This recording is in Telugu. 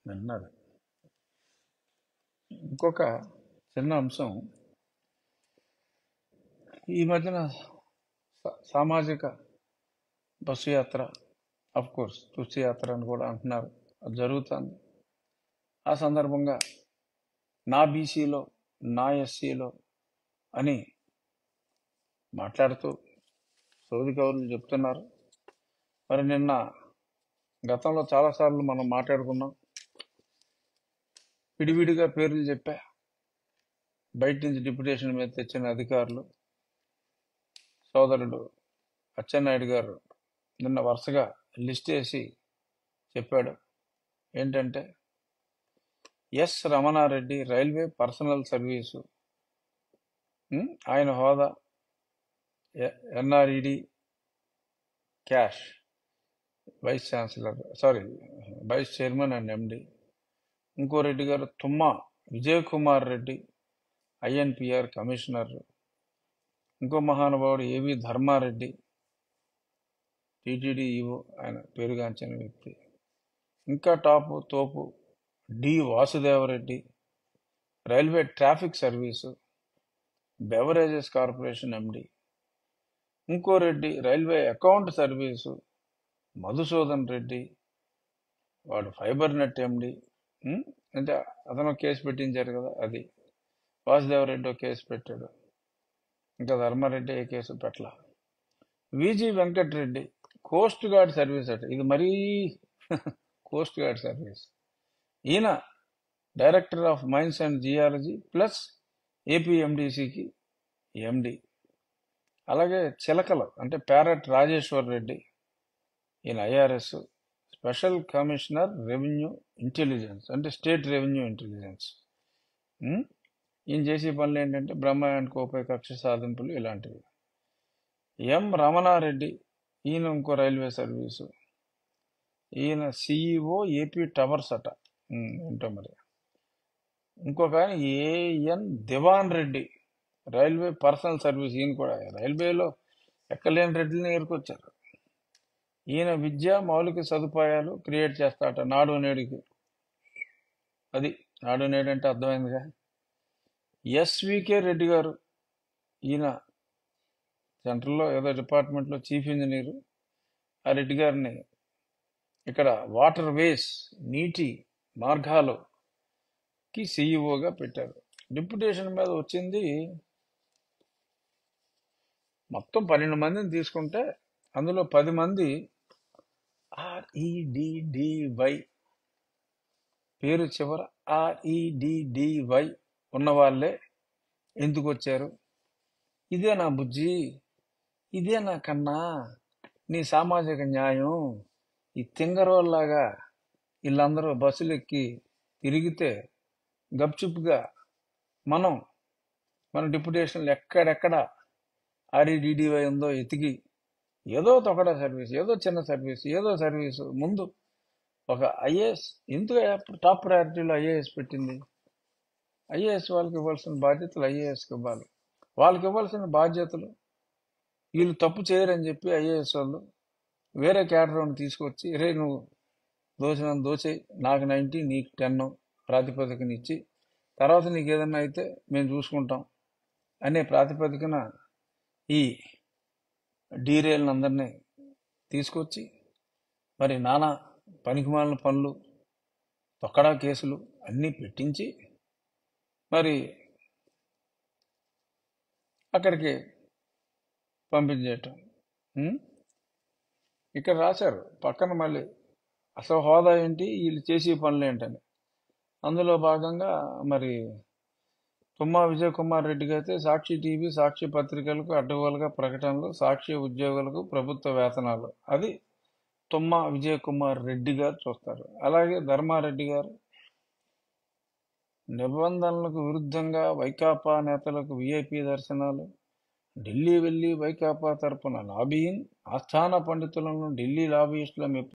విన్నారు ఇంకొక చిన్న అంశం ఈ మధ్యన సా- సామాజిక బస్సు యాత్ర అఫ్ కోర్స్ తులసి యాత్ర అని కూడా అంటున్నారు అది జరుగుతుంది ఆ సందర్భంగా నా బీసీలో నా ఎస్సీలో అని మాట్లాడుతూ సౌది కౌరులు చెప్తున్నారు మరి నిన్న గతంలో చాలాసార్లు మనం మాట్లాడుకున్నాం విడివిడిగా పేర్లు చెప్పా బయట నుంచి డిప్యుటేషన్ మీద తెచ్చిన అధికారులు సోదరుడు అచ్చెన్నాయుడు గారు నిన్న వరుసగా లిస్ట్ వేసి చెప్పాడు ఏంటంటే S Ramana Reddy railway personnel service ఉం? ఆయన హోదా ఎన్ఆర్ఈడి క్యాష్ vice chancellor sorry vice chairman and MD ఇంకో రెడ్డి గారు తుమ్మ విజయ్ కుమార్ రెడ్డి ఐఎన్పిఆర్ కమిషనర్ ఇంకో మహానుభావుడు ఏవి ధర్మారెడ్డి టీటీడీ ఈవో ఆయన పేరుగాంచిన వ్యక్తి ఇంకా టాపు తోపు D Vasudeva Reddy railway traffic service beverages corporation MD ఇంకో Reddy railway account service Madhusudan Reddy వాడు ఫైబర్ నెట్ ఎండి ఉం? అంటే అతను కేసు పెట్టించారు కదా అది వాసుదేవరెడ్డి ఒక కేసు పెట్టాడు ఇంకా ధర్మారెడ్డి ఏ కేసు పెట్టల VG Venkata Reddy coast guard service అట ఇది మరీ కోస్ట్ గార్డ్ సర్వీస్ ఈయన director of mines and geology plus ఏపీఎండిసికి ఎండి అలాగే చిలకలు అంటే ప్యారెట్ రాజేశ్వర్ రెడ్డి ఈయన IRS special commissioner revenue intelligence అంటే స్టేట్ రెవెన్యూ ఇంటెలిజెన్స్ ఉం? ఈయన చేసే పనులు ఏంటంటే బ్రహ్మ అండ్ కోపై కక్ష సాధింపులు ఇలాంటివి ఎం రమణారెడ్డి ఈయన ఇంకో రైల్వే సర్వీసు ఈయన సిఇఓ ఏపీ టవర్స్ అట ఉం, ఏంటో మరి ఇంకొక ఆయన AN Diwan Reddy railway personnel service ఈయన కూడా రైల్వేలో ఎక్కలేని రెడ్డిని ఏరుకొచ్చారు ఈయన విద్య మౌలిక సదుపాయాలు క్రియేట్ చేస్తాట నాడు నేడుకి అది నాడు నేడు అంటే అర్థమైందిగా ఎస్వికే రెడ్డి గారు ఈయన సెంట్రల్లో ఏదో డిపార్ట్మెంట్లో చీఫ్ ఇంజనీరు ఆ రెడ్డి గారిని ఇక్కడ వాటర్ వేస్ నీటి మార్గాలుకి సిఇఓగా పెట్టారు డిప్యుటేషన్ మీద వచ్చింది మొత్తం పన్నెండు మందిని తీసుకుంటే అందులో పది మంది ఆర్ఈడిడివై పేరు చివర ఆర్ఈడిడివై ఉన్న వాళ్ళే ఎందుకు వచ్చారు ఇదే నా బుజ్జి ఇదే నా కన్నా నీ సామాజిక న్యాయం ఈ తింగరోల్లాగా వీళ్ళందరూ బస్సులు ఎక్కి తిరిగితే గప్చుప్గా మనం మన డిప్యుటేషన్లు ఎక్కడెక్కడ ఆర్ఈడిడివై ఉందో ఎతికి ఏదో తొకడ సర్వీస్ ఏదో చిన్న సర్వీస్ ఏదో సర్వీసు ముందు ఒక ఐఏఎస్ ఎందుకు టాప్ ప్రయారిటీలో ఐఏఎస్ పెట్టింది ఐఏఎస్ వాళ్ళకి ఇవ్వాల్సిన బాధ్యతలు ఐఏఎస్కి ఇవ్వాలి వాళ్ళకి ఇవ్వాల్సిన బాధ్యతలు వీళ్ళు తప్పు చేయరని చెప్పి ఐఏఎస్ వాళ్ళు వేరే క్యాడర్ని తీసుకొచ్చి రే నువ్వు దోచినంత దోచేయి నాకు నైంటీ నీకు టెన్ ప్రాతిపదికన ఇచ్చి తర్వాత నీకు ఏదన్నా అయితే మేము చూసుకుంటాం అనే ప్రాతిపదికన ఈ డీరేళ్ళని అందరినీ తీసుకొచ్చి మరి నానా పనికిమాలిన పనులు తొక్కడా కేసులు అన్నీ పెట్టించి మరి అక్కడికి పంపించేయటం ఉం? ఇక్కడ రాశారు పక్కన మళ్ళీ అసలు హోదా ఏంటి వీళ్ళు చేసే పనులు ఏంటని అందులో భాగంగా మరి తుమ్మా విజయ్ కుమార్ రెడ్డికి అయితే సాక్షి టీవీ సాక్షి పత్రికలకు అడ్డగోలుగా ప్రకటనలు సాక్షి ఉద్యోగులకు ప్రభుత్వ వేతనాలు అది తుమ్మా విజయ్ కుమార్ రెడ్డి గారు చూస్తారు అలాగే ధర్మారెడ్డి గారు నిబంధనలకు విరుద్ధంగా వైకాపా నేతలకు విఐపి దర్శనాలు ఢిల్లీ వెళ్లి వైకాపా తరపున లాబీయింగ్ ఆస్థాన పండితులను ఢిల్లీ లాబీయిస్టుల మెప్పు